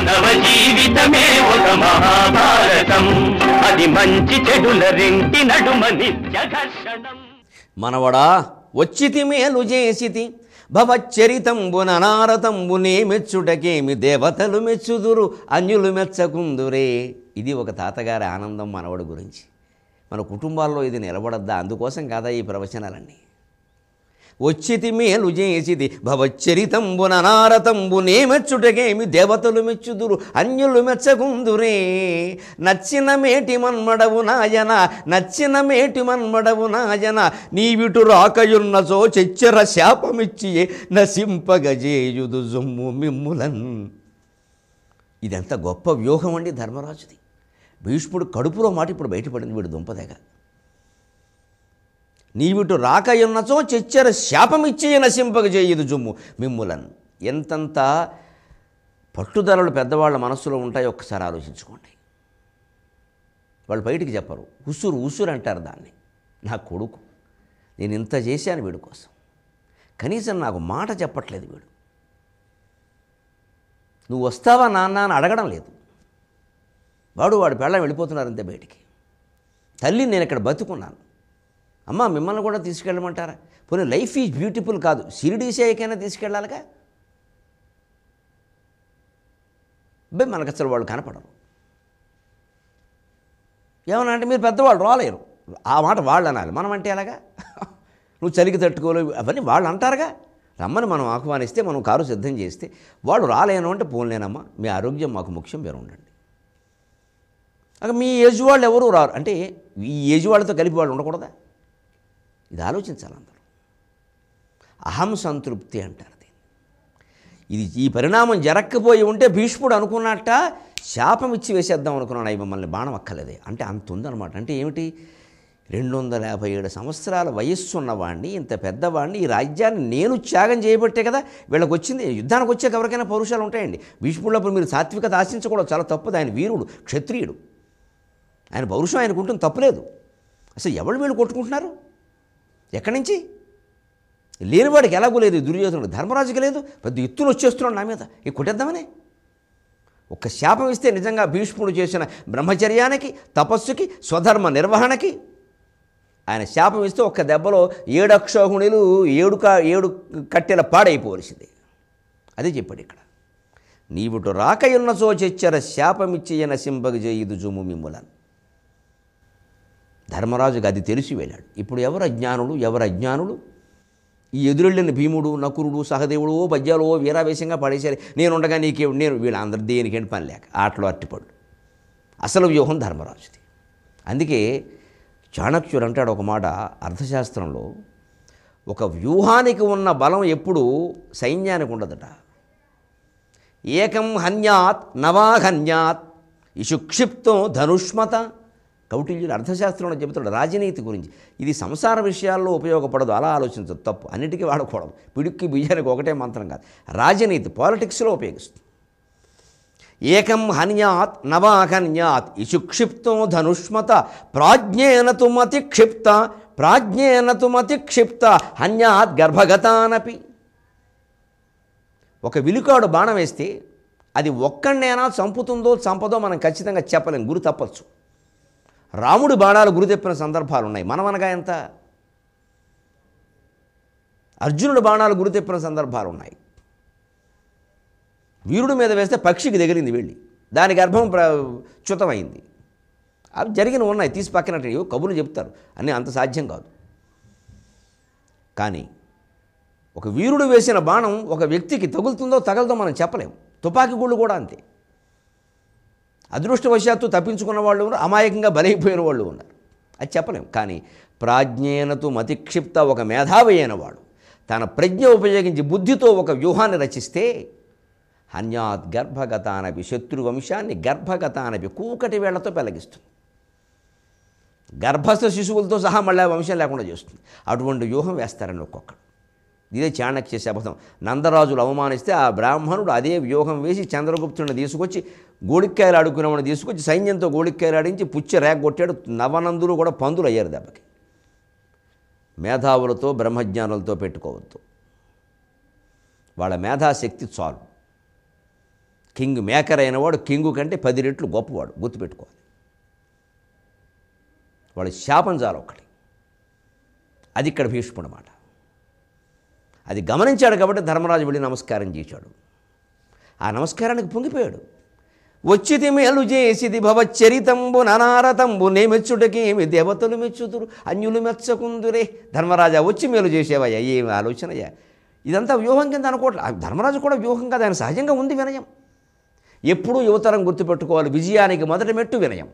మానవ జీవితమే ఒక మహాభారతం అది మంచి చెడుల రెంటి నడుమ నిత్య ఘర్షణం మనవడా వచ్చితి మేలు చేసితి భవచ్చరితంబున నారతంబునే మెచ్చుటకేమి దేవతలు మెచ్చుదురు అన్యులు మెచ్చకుందురే ఇది ఒక తాతగారి ఆనందం మనవడు గురించి మన కుటుంబాల్లో ఇది నిలబడద్దా అందుకోసం కాదా ఈ ప్రవచనాలన్నీ వచ్చితి మేలు చేసిది భవచ్చరితంబున నారతంబునే మెచ్చుటకేమి దేవతలు మెచ్చుదురు అన్యులు మెచ్చకుందురే నచ్చిన మేటి మన్మడవు నాయన నచ్చిన మేటి మన్మడవు నాయన నీవిటు రాకయున్నచో చెచ్చెర శాపమిచ్చియే నసింపగజేయుదు జొమ్ము మిమ్ములన్ ఇదెంత గొప్ప వ్యూహం అండి ధర్మరాజుది భీష్ముడు కడుపులో మాట ఇప్పుడు బయటపడింది వీడు దుంపదగ నీవిటు రాకయున్నచో చెచ్చెర శాపమిచ్చి నశింపక చేయదు జుమ్ము మిమ్ములన్ ఎంతంత పట్టుదలలు పెద్దవాళ్ళ మనస్సులో ఉంటాయో ఒక్కసారి ఆలోచించుకోండి వాళ్ళు బయటికి చెప్పరు ఉసురు ఉసురు అంటారు దాన్ని నా కొడుకు నేను ఇంత చేశాను వీడి కోసం కనీసం నాకు మాట చెప్పట్లేదు వీడు నువ్వు వస్తావా నాన్న అని అడగడం లేదు వాడు వాడు పెళ్ళం వెళ్ళిపోతున్నారంతే బయటికి తల్లి నేను ఇక్కడ బతుకున్నాను అమ్మ మిమ్మల్ని కూడా తీసుకెళ్ళమంటారా పోనీ లైఫ్ ఈజ్ బ్యూటిఫుల్ కాదు షిరిడీసేకైనా తీసుకెళ్ళాలిగా బే మనకు అసలు వాళ్ళు కనపడరు ఏమన్నా అంటే మీరు పెద్దవాళ్ళు రాలేరు ఆ మాట వాళ్ళు అనాలి మనం అంటే ఎలాగా నువ్వు చలికి తట్టుకోలేవు అవన్నీ వాళ్ళు అంటారుగా రమ్మని మనం ఆహ్వానిస్తే మనం కారు సిద్ధం చేస్తే వాళ్ళు రాలేను అంటే పోలేనమ్మా మీ ఆరోగ్యం మాకు ముఖ్యం మీరు ఉండండి అక మీ ఏజ్ వాళ్ళు ఎవరు రారు అంటే ఈ ఏజ్ వాళ్ళతో కలిపి వాళ్ళు ఉండకూడదా ఇది ఆలోచించాలి అందరూ అహం సంతృప్తి అంటారు దీన్ని ఇది ఈ పరిణామం జరక్కపోయి ఉంటే భీష్ముడు అనుకున్నట్ట శాపం ఇచ్చి వేసేద్దాం అనుకున్నాడు అవి మమ్మల్ని బాణం అక్కలేదే అంటే అంత ఉందన్నమాట అంటే ఏమిటి రెండు వందల యాభై ఏడు సంవత్సరాల వయస్సు ఉన్నవాడిని ఇంత పెద్దవాడిని ఈ రాజ్యాన్ని నేను త్యాగం చేయబట్టే కదా వీళ్ళకి వచ్చింది యుద్ధానికి వచ్చాక ఎవరికైనా పౌరుషాలు ఉంటాయండి భీష్ముడినప్పుడు మీరు సాత్వికత ఆశించకూడదు చాలా తప్పదు ఆయన వీరుడు క్షత్రియుడు ఆయన పౌరుషం ఆయనకు ఉంటుంది తప్పులేదు అసలు ఎవరు వీళ్ళు కొట్టుకుంటున్నారు ఎక్కడి నుంచి లేనివాడికి ఎలాగో లేదు ఈ దుర్యోధనుడు ధర్మరాజుకి లేదు పెద్ద ఎత్తులు వచ్చేస్తున్నాడు నా మీద ఇక కొట్టేద్దామనే ఒక్క శాపం ఇస్తే నిజంగా భీష్ముడు చేసిన బ్రహ్మచర్యానికి తపస్సుకి స్వధర్మ నిర్వహణకి ఆయన శాపం ఇస్తే ఒక్క దెబ్బలో ఏడు అక్షోహిణులు ఏడు కా ఏడు కట్టెల పాడైపోవలసింది అదే చెప్పాడు ఇక్కడ నీవుటు రాకయున్నచో చెచ్చర శాపమిచ్చి నశింపగ చేయుదు జుము మిమ్ములను ధర్మరాజుకి అది తెలిసి వెళ్ళాడు ఇప్పుడు ఎవరు అజ్ఞానులు ఎవరు అజ్ఞానులు ఈ ఎదురెళ్ళిన భీముడు నకురుడు సహదేవుడు ఓ పద్యాలు ఓ వీరావేశంగా పడేశారు నేను ఉండగా నీకే నేను వీళ్ళందరి దేనికేంటి పని లేక ఆటలో అట్టిపడు అసలు వ్యూహం ధర్మరాజుది అందుకే చాణక్యుడు అంటాడు ఒక మాట అర్థశాస్త్రంలో ఒక వ్యూహానికి ఉన్న బలం ఎప్పుడు సైన్యానికి ఉండదట ఏకం హన్యాత్ నవాహన్యాత్ ఇషుక్షిప్తం ధనుష్మత కౌటిల్యుడు అర్థశాస్త్రంలో చెబుతాడు రాజనీతి గురించి ఇది సంసార విషయాల్లో ఉపయోగపడదు అలా ఆలోచించదు తప్పు అన్నిటికీ వాడకూడదు పిడుక్కి బియ్యానికి ఒకటే మంత్రం కాదు రాజనీతి పాలిటిక్స్లో ఉపయోగిస్తుంది ఏకం హన్యాత్ నవాహన్యాత్ ఇషుక్షిప్తో ధనుష్మత ప్రాజ్ఞేన తుమతి క్షిప్త ప్రాజ్ఞేన తుమతి క్షిప్త హన్యాత్ గర్భగతానపి ఒక విలుకాడు బాణం వేస్తే అది ఒక్కడినైనా చంపుతుందో చంపదో మనం ఖచ్చితంగా చెప్పలేం గురి తప్పచ్చు రాముడి బాణాలు గురి తెప్పిన సందర్భాలు ఉన్నాయి మనం అనగా ఎంత అర్జునుడి బాణాలు గురి తెప్పిన సందర్భాలు ఉన్నాయి వీరుడి మీద వేస్తే పక్షికి ఎగిరింది వెళ్ళి దాని గర్భం ప్ర చ్యుతమైంది అవి జరిగిన ఉన్నాయి తీసి పక్కన ఏవో కబుర్లు చెప్తారు అన్నీ అంత సాధ్యం కాదు కానీ ఒక వీరుడు వేసిన బాణం ఒక వ్యక్తికి తగులుతుందో తగలదో మనం చెప్పలేం తుపాకీ గుళ్ళు కూడా అంతే అదృష్టవశాత్తు తప్పించుకున్న వాళ్ళు ఉన్నారు అమాయకంగా బలైపోయిన వాళ్ళు ఉన్నారు అది చెప్పలేం కానీ ప్రాజ్ఞేనతు మతిక్షిప్త ఒక మేధావి అయిన వాడు తన ప్రజ్ఞ ఉపయోగించి బుద్ధితో ఒక వ్యూహాన్ని రచిస్తే హన్యాత్ గర్భగతానపి శత్రు వంశాన్ని గర్భగతానపి కూకటి వేళ్లతో పెళ్లగిస్తుంది గర్భస్థ శిశువులతో సహా మళ్ళీ వంశం లేకుండా చేస్తుంది అటువంటి వ్యూహం వేస్తారండి ఒక్కొక్కడు ఇదే చాణక్య శపథం నందరాజులు అవమానిస్తే ఆ బ్రాహ్మణుడు అదే వ్యూహం వేసి చంద్రగుప్తుడిని తీసుకొచ్చి గోడిక్కాయలు ఆడుకునేవాడిని తీసుకొచ్చి సైన్యంతో గోడిక్కాయలు ఆడించి పుచ్చ రేగొట్టాడు నవనందులు కూడా పందులు అయ్యారు దెబ్బకి మేధావులతో బ్రహ్మజ్ఞానులతో పెట్టుకోవద్దు వాళ్ళ మేధాశక్తి చాలు కింగ్ మేకర్ అయినవాడు కింగు కంటే పది రెట్లు గొప్పవాడు గుర్తుపెట్టుకోవాలి వాడి శాపం చాలు ఒక్కటి అది ఇక్కడ భీష్ముడు మాట అది గమనించాడు కాబట్టి ధర్మరాజు వెళ్ళి నమస్కారం చేశాడు ఆ నమస్కారానికి పొంగిపోయాడు వచ్చిది మేలు చేసిది భవచరితంబు ననారతంబు నే మెచ్చుటకేమి దేవతలు మెచ్చుతురు అన్యులు మెచ్చకుందురే ధర్మరాజా వచ్చి మేలు చేసేవయ్యా ఏమి ఆలోచనయ్యా ఇదంతా వ్యూహం కింద అనుకోవట్లే ఆ ధర్మరాజు కూడా వ్యూహం కాదు ఆయన సహజంగా ఉంది వినయం ఎప్పుడూ యువతరం గుర్తుపెట్టుకోవాలి విజయానికి మొదటి మెట్టు వినయం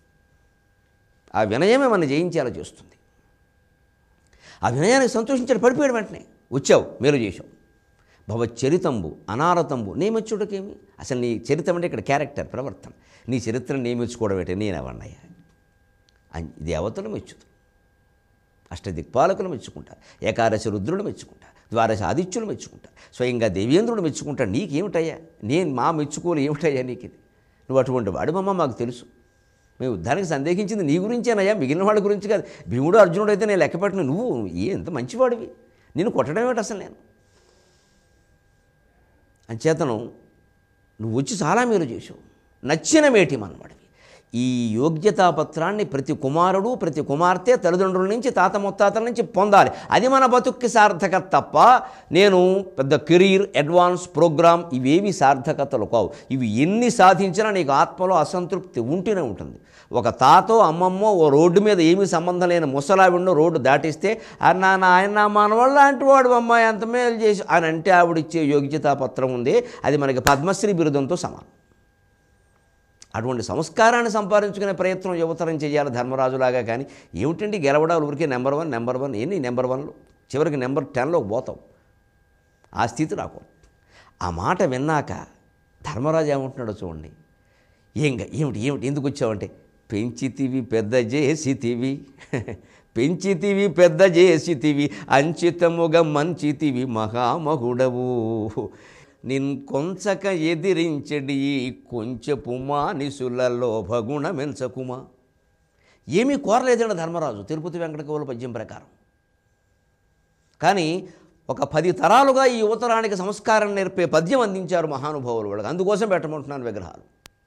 ఆ వినయమే మన జయించేలా చేస్తుంది ఆ వినయానికి సంతోషించాడు పడిపోయాడు వెంటనే వచ్చావు మేలు చేశావు భవచరితంబు అనారతంబు నియమించుటకేమి అసలు నీ చరిత్రం అంటే ఇక్కడ క్యారెక్టర్ ప్రవర్తన నీ చరిత్రను నియమించుకోవడం ఏంటి నేను ఎవన్నయ్యా అన్- దేవతలు మెచ్చుతారు అష్టదిక్పాలకులు మెచ్చుకుంటారు ఏకాదశి రుద్రుడు మెచ్చుకుంటారు ద్వాదశ ఆదిత్యులు మెచ్చుకుంటారు స్వయంగా దేవేంద్రుడు మెచ్చుకుంటాడు నీకేమిటయ్యా నేను మా మెచ్చుకోలు ఏమిటయ్యా నీకు ఇది నువ్వు అటువంటి వాడు మమ్మ మాకు తెలుసు మేము యుద్ధానికి సందేహించింది నీ గురించేనయ్యా మిగిలిన వాళ్ళ గురించి కాదు భీముడు అర్జునుడు అయితే నేను లెక్కపెట్టిన నువ్వు ఏ ఎంత మంచివాడివి నేను కొట్టడం ఏమిటి అసలు నేను అంచేతను నువ్వు వచ్చి చాలా మేలు చేసావు నచ్చిన మేటి మనవాడివి ఈ యోగ్యతా పత్రాన్ని ప్రతి కుమారుడు ప్రతి కుమార్తె తల్లిదండ్రుల నుంచి తాత ముత్తాతల నుంచి పొందాలి అది మన బతుక్కి సార్థకత తప్ప నేను పెద్ద కెరీర్ అడ్వాన్స్ ప్రోగ్రామ్ ఇవేవి సార్థకతలు కావు ఇవి ఎన్ని సాధించినా నీకు ఆత్మలో అసంతృప్తి ఉంటూనే ఉంటుంది ఒక తాతో అమ్మమ్మో ఓ రోడ్డు మీద ఏమీ సంబంధం లేని ముసలావిడో రోడ్డు దాటిస్తే అన్న నాయన మనవాళ్ళు లాంటి వాడు అమ్మాయి ఎంత మేలు చేసి అని అంటే ఆవిడిచ్చే యోగ్యతా పత్రం ఉంది అది మనకి పద్మశ్రీ బిరుదంతో సమానం అటువంటి సంస్కారాన్ని సంపాదించుకునే ప్రయత్నం యువతరం చేయాలి ధర్మరాజులాగా కానీ ఏమిటండి గెలవడాలు ఊరికే నెంబర్ వన్ నెంబర్ వన్ ఎన్ని నెంబర్ వన్లు చివరికి నెంబర్ టెన్లోకి పోతాం ఆ స్థితి రాకూడదు ఆ మాట విన్నాక ధర్మరాజు ఏమంటున్నాడో చూడండి ఏం ఏమిటి ఏమిటి ఎందుకు వచ్చావంటే పెంచితివి పెద్ద చేసితివి పెంచితివి పెద్ద చేసితివి అంచితముగా మంచితివి మహామహుడవు నిన్ కొంచక ఎదిరించడి కొంచెపు మానిసుల లోభగుణమెంచకుమా ఏమీ కోరలేదండి ధర్మరాజు తిరుపతి వెంకట కవుల పద్యం ప్రకారం కానీ ఒక పది తరాలుగా ఈ యువతరానికి సంస్కారం నేర్పే పద్యం అందించారు మహానుభావులు వాళ్ళకి అందుకోసం పెట్టమంటున్నాను విగ్రహాలు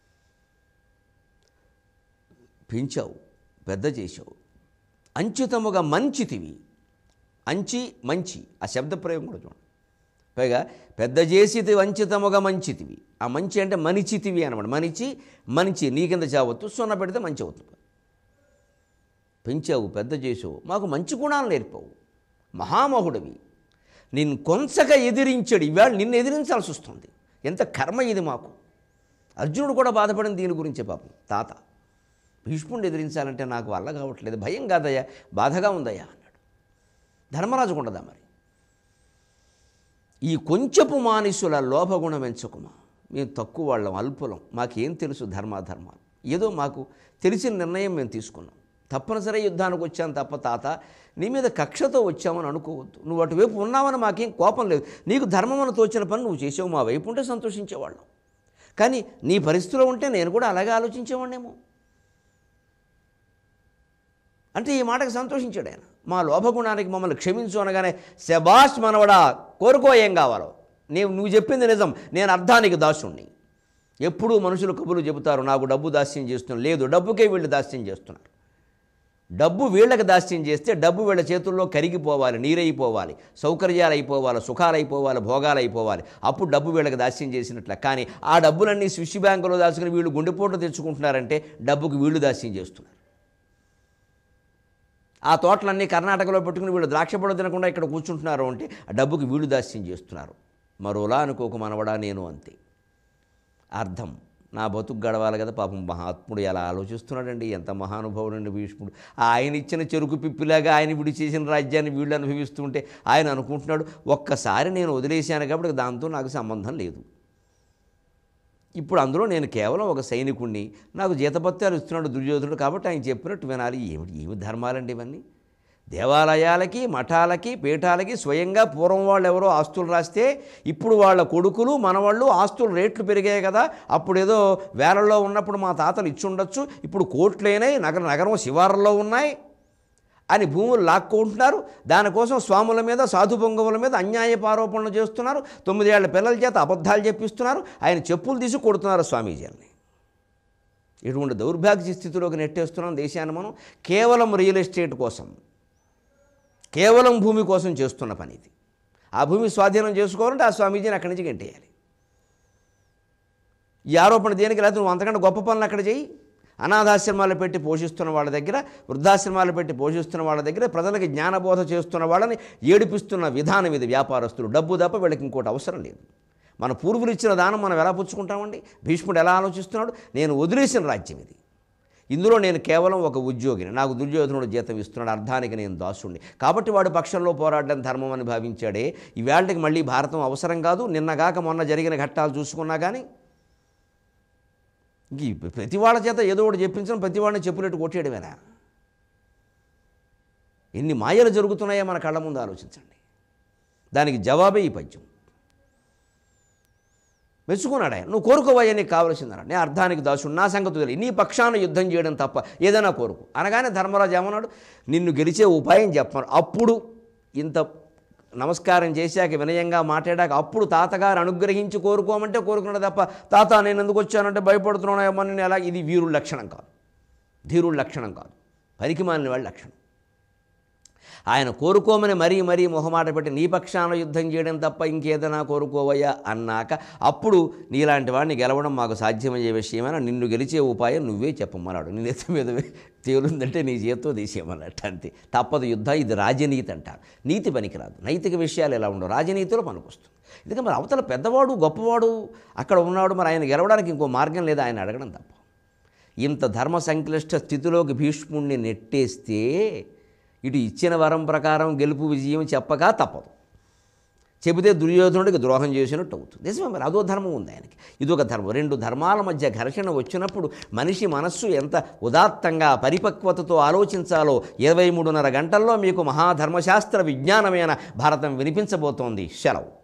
పెంచావు పెద్ద చేశావు అంచితముగా మంచితివి అంచి మంచి ఆ శబ్ద ప్రయోగం కూడా చూడండి పైగా పెద్ద చేసితి వంచితముగా మంచితివి ఆ మంచి అంటే మనిచితివి అనమాట మనిచి మంచి నీ కింద చావద్దు సున్న పెడితే మంచి అవుతుంది పెంచావు పెద్ద చేసావు మాకు మంచి గుణాలు నేర్పావు మహామహుడివి నిన్ను కొంచగా ఎదిరించాడు ఇవాళ నిన్ను ఎదిరించాల్సి వస్తుంది ఎంత కర్మ ఇది మాకు అర్జునుడు కూడా బాధపడిన దీని గురించే పాపం తాత భీష్ముడిని ఎదిరించాలంటే నాకు వల్ల కావట్లేదు భయం కాదయ్యా బాధగా ఉందయ్యా అన్నాడు ధర్మరాజు ఉండదా మరి ఈ కొంచెపు మానిసుల లోభగుణం ఎంచుకుమా మేము తక్కువ వాళ్ళం అల్పులం మాకేం తెలుసు ధర్మాధర్మాలు ఏదో మాకు తెలిసిన నిర్ణయం మేము తీసుకున్నాం తప్పనిసరి యుద్ధానికి వచ్చాను తప్ప తాత నీ మీద కక్షతో వచ్చామని అనుకోవద్దు నువ్వు అటువైపు ఉన్నావని మాకేం కోపం లేదు నీకు ధర్మమని తోచిన పని నువ్వు చేసావు మా వైపు ఉంటే సంతోషించేవాళ్ళం కానీ నీ పరిస్థితిలో ఉంటే నేను కూడా అలాగే ఆలోచించేవాడినేమో అంటే ఈ మాటకు సంతోషించాడు ఆయన మా లోభగుణానికి మమ్మల్ని క్షమించు అనగానే శబాష్ మనవడా కోరుకో ఏం కావాలో నేను నువ్వు చెప్పింది నిజం నేను అర్థానికి దాసుణ్ణి ఎప్పుడూ మనుషులు కబులు చెబుతారు నాకు డబ్బు దాస్యం చేస్తున్నాను లేదు డబ్బుకే వీళ్ళు దాస్యం చేస్తున్నారు డబ్బు వీళ్ళకి దాస్యం చేస్తే డబ్బు వీళ్ళ చేతుల్లో కరిగిపోవాలి నీరైపోవాలి సౌకర్యాలు అయిపోవాలి సుఖాలు అయిపోవాలి భోగాలు అయిపోవాలి అప్పుడు డబ్బు వీళ్ళకి దాస్యం చేసినట్ల కానీ ఆ డబ్బులన్నీ స్విచ్ బ్యాంకులో దాచుకుని వీళ్ళు గుండెపోట్లు తెచ్చుకుంటున్నారంటే డబ్బుకు వీళ్ళు దాస్యం చేస్తున్నారు ఆ తోటలన్నీ కర్ణాటకలో పెట్టుకుని వీళ్ళు ద్రాక్ష పళ్ళు తినకుండా ఇక్కడ కూర్చుంటున్నారు అంటే ఆ డబ్బుకి వీళ్ళు దాస్యం చేస్తున్నారు మరోలా అనుకోక మనవడా నేను అంతే అర్థం నా బతుకు గడవాలి కదా పాపం మహాత్ముడు ఎలా ఆలోచిస్తున్నాడండి ఎంత మహానుభావుడండి భీష్ముడు ఆయన ఇచ్చిన చెరుకు పిప్పిలాగా ఆయన విడి చేసిన రాజ్యాన్ని వీళ్ళు అనుభవిస్తుంటే ఆయన అనుకుంటున్నాడు ఒక్కసారి నేను వదిలేశాను కాబట్టి దాంతో నాకు సంబంధం లేదు ఇప్పుడు అందులో నేను కేవలం ఒక సైనికుణ్ణి నాకు జీతపత్యాలు ఇస్తున్నాడు దుర్యోధనుడు కాబట్టి ఆయన చెప్పినట్టు వినాలి ఏమిటి ఏమి ధర్మాలండి ఇవన్నీ దేవాలయాలకి మఠాలకి పీఠాలకి స్వయంగా పూర్వం వాళ్ళు ఎవరో ఆస్తులు రాస్తే ఇప్పుడు వాళ్ళ కొడుకులు మనవాళ్ళు ఆస్తులు రేట్లు పెరిగాయి కదా అప్పుడు ఏదో వేలల్లో ఉన్నప్పుడు మా తాతలు ఇచ్చి ఉండొచ్చు ఇప్పుడు కోట్లైనాయి నగర నగరం శివార్లలో ఉన్నాయి అని భూములు లాక్కుంటున్నారు దానికోసం స్వాముల మీద సాధు పొంగవుల మీద అన్యాయపు ఆరోపణలు చేస్తున్నారు తొమ్మిదేళ్ల పిల్లల చేత అబద్ధాలు చెప్పిస్తున్నారు ఆయన చెప్పులు తీసి కొడుతున్నారు స్వామీజీని ఇటువంటి దౌర్భాగ్య స్థితిలోకి నెట్టేస్తున్నాం దేశాన్ని మనం కేవలం రియల్ ఎస్టేట్ కోసం కేవలం భూమి కోసం చేస్తున్న పని ఇది ఆ భూమి స్వాధీనం చేసుకోవాలంటే ఆ స్వామీజీని అక్కడి నుంచి గంటేయాలి ఈ ఆరోపణ దేనికి లేదు నువ్వు అంతకంటే గొప్ప పనులు అక్కడ చేయి అనాథాశ్రమాలు పెట్టి పోషిస్తున్న వాళ్ళ దగ్గర వృద్ధాశ్రమాలు పెట్టి పోషిస్తున్న వాళ్ళ దగ్గర ప్రజలకి జ్ఞానబోధ చేస్తున్న వాళ్ళని ఏడిపిస్తున్న విధానం ఇది వ్యాపారస్తులు డబ్బు తప్ప వీళ్ళకి ఇంకోటి అవసరం లేదు మన పూర్వులు ఇచ్చిన దానం మనం ఎలా పుచ్చుకుంటామండి భీష్ముడు ఎలా ఆలోచిస్తున్నాడు నేను వదిలేసిన రాజ్యం ఇది ఇందులో నేను కేవలం ఒక ఉద్యోగిని నాకు దుర్యోధనుడు జీతం ఇస్తున్నాడు అర్థానికి నేను దాసుడిని కాబట్టి వాడు పక్షంలో పోరాడడం ధర్మం అని భావించాడే ఈవేళకి మళ్ళీ భారతం అవసరం కాదు నిన్నగాక మొన్న జరిగిన ఘట్టాలు చూసుకున్నా కానీ ఇంక ఈ ప్రతి వాళ్ళ చేత ఏదో ఒకటి చెప్పించడం ప్రతి వాడిని చెప్పులెట్టు కొట్టేయడమేనా ఎన్ని మాయలు జరుగుతున్నాయో మన కళ్ళ ముందు ఆలోచించండి దానికి జవాబే ఈ పద్యం మెచ్చుకున్నాడు ఆయన నువ్వు కోరుకోవయ్యా నీకు కావలసిందన్నాడు నేను అర్థానికి దాసుడు నా సంగతి తెలియదు నీ పక్షాన యుద్ధం చేయడం తప్ప ఏదైనా కోరుకు అనగానే ధర్మరాజు ఏమన్నాడు నిన్ను గెలిచే ఉపాయం చెప్పాను అప్పుడు ఇంత నమస్కారం చేశాక వినయంగా మాట్లాడాక అప్పుడు తాతగారు అనుగ్రహించి కోరుకోమంటే కోరుకున్నాడు తప్ప తాత నేను ఎందుకు వచ్చానంటే భయపడుతున్నానేమో నేను ఎలా ఇది వీరుడి లక్షణం కాదు ధీరుడి లక్షణం కాదు పనికి మాలిన వాళ్ళ లక్షణం ఆయన కోరుకోమని మరీ మరీ మొహమాట పెట్టి నీ పక్షాన యుద్ధం చేయడం తప్ప ఇంకేదైనా కోరుకోవయ్యా అన్నాక అప్పుడు నీలాంటి వాడిని గెలవడం మాకు సాధ్యమయ్యే విషయమైనా నిన్ను గెలిచే ఉపాయం నువ్వే చెప్పమన్నాడు నీ నెత్తి మీద తేలుందంటే నీ చేత్తో తీసేయమన్నట్టు అంతే తప్పదు యుద్ధం ఇది రాజనీతి అంటారు నీతి పనికిరాదు నైతిక విషయాలు ఎలా ఉండవు రాజనీతిలో పనికొస్తుంది ఎందుకంటే మరి అవతల పెద్దవాడు గొప్పవాడు అక్కడ ఉన్నాడు మరి ఆయన గెలవడానికి ఇంకో మార్గం లేదా ఆయన అడగడం తప్ప ఇంత ధర్మ సంక్లిష్ట స్థితిలోకి భీష్ముణ్ణి నెట్టేస్తే ఇటు ఇచ్చిన వరం ప్రకారం గెలుపు విజయం చెప్పగా తప్పదు చెబితే దుర్యోధనుడికి ద్రోహం చేసినట్టు అవుతుంది నిజమే మరి అదో ధర్మం ఉంది ఆయనకి ఇదొక ధర్మం రెండు ధర్మాల మధ్య ఘర్షణ వచ్చినప్పుడు మనిషి మనస్సు ఎంత ఉదాత్తంగా పరిపక్వతతో ఆలోచించాలో ఇరవై మూడున్నర గంటల్లో మీకు మహాధర్మశాస్త్ర విజ్ఞానమైన భారతం వినిపించబోతోంది సెలవు